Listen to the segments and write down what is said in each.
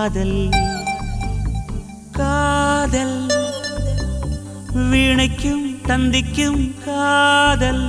காதல் காதல் வீணைக்கும் தந்திக்கும் காதல்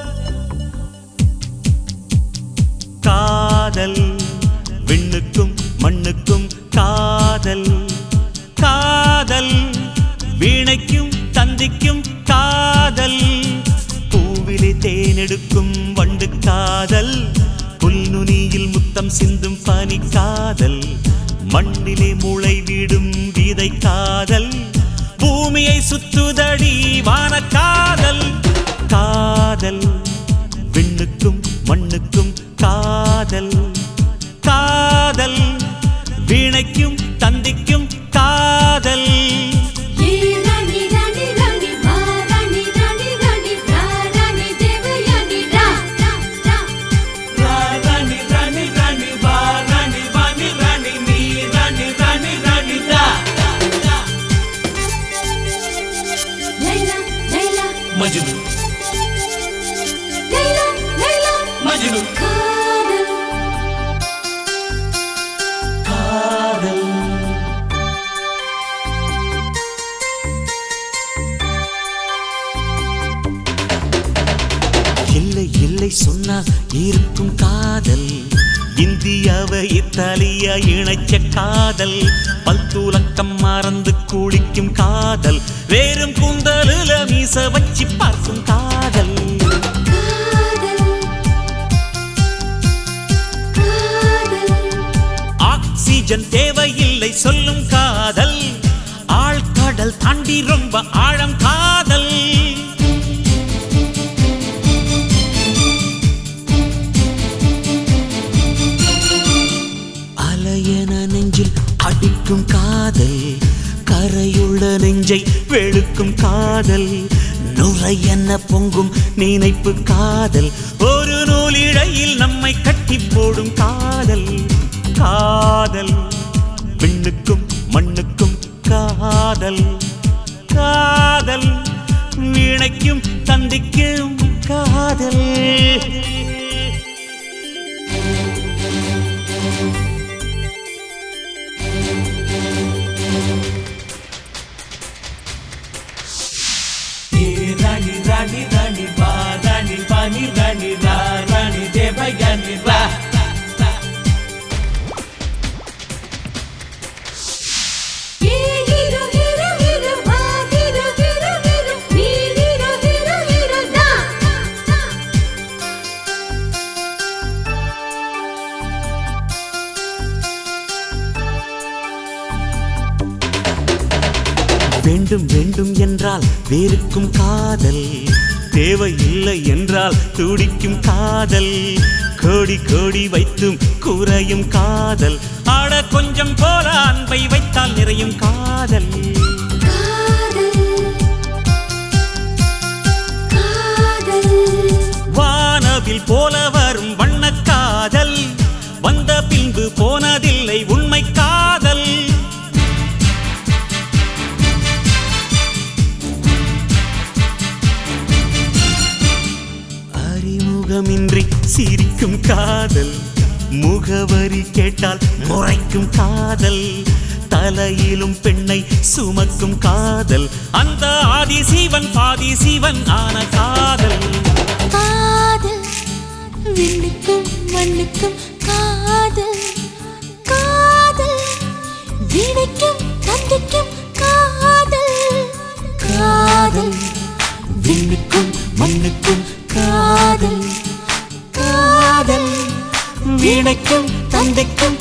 காதல் விண்ணுக்கும் மண்ணுக்கும் காதல் காதல் வீணைக்கும் தந்திக்கும் காதல் பூவிலே தேனெடுக்கும் வண்டு காதல் புல்நுனியில் முத்தம் சிந்தும் பனி காதல் மண்ணிலே முளை விடும் விதை காதல் பூமியை சுத்துதடி வான காதல் காதல் விண்ணுக்கும் மண்ணுக்கும் காதல் காதல் வீணைக்கும் தந்திக்கும் காதல் ஏ ராணி ராணி ராணி வா ராணி ராணி ராணி ரா ராணி தேவயானி ரா ரா ரா ராணி ராணி ராணி வா ராணி வாணி ராணி நீ ராணி ராணி ராணி ரா லைலா லைலா மஜ்னு லைலா லைலா மஜ்னு காதல் காதல் இல்லை இல்லை சொன்னால் இருக்கும் காதல் இந்தியாவை இத்தாலியா இணைச்ச காதல் பல்துலக்கம் மறந்து குளிக்கும் காதல் வேறும் கூந்தலுல மீச வச்சு பார்க்கும் காதல் காதல் காதல் ஆக்சிஜன் தேவையில்லை சொல்லும் காதல் ஆழ்கடல் தாண்டி ரொம்ப ஆழம் காதல் அலையென நெஞ்சில் அடிக்கும் காதல் கரையுள்ள நெஞ்சை வெளுக்கும் காதல் நுரையென பொங்கும் நினைப்பு காதல் ஒரு நூலிழையில் நம்மை கட்டி போடும் காதல் காதல் விண்ணுக்கும் மண்ணுக்கும் காதல் காதல் வீணைக்கும் தந்திக்கும் காதல் ராணி ராணி ராணி வா ராணி பாணி ராணி ரா ராணி தேவயானி ரா ஏ ஹீரோ ஹீரோ ஹீரோ வா ஹீரோ ஹீரோ ஹீரோ நீ ஹீரோ ஹீரோ ஹீரோ ரா ரா வேண்டும் வேண்டும் என்றால் வேறுக்கும் காதல் தேவையில்லை என்றால் துடிக்கும் காதல் கோடி கோடி வைத்தும் குறையும் காதல் ஆட கொஞ்சம் போல அன்பை வைத்தால் நிறையும் காதல் காதல் காதல் வானவில் போல வரும் வண்ண காதல் வந்த பின்பு போனதில்லை உண்மை காதல் அறிமுகமின்றி சிரிக்கும் காதல் முகவரி கேட்டால் முறைக்கும் காதல் தலையிலும் பெண்ணை சுமக்கும் காதல் அந்த ஆதி சீவன் பாதி சீவன் ஆன காதல் காதல் விண்ணுக்கும் மண்ணுக்கும் காதல் காதல் வீணைக்கும் தந்தைக்கும் காதல் காதல் விண்ணுக்கும் மண்ணுக்கும் காதல் காதல் வீணைக்கும் தந்தைக்கும்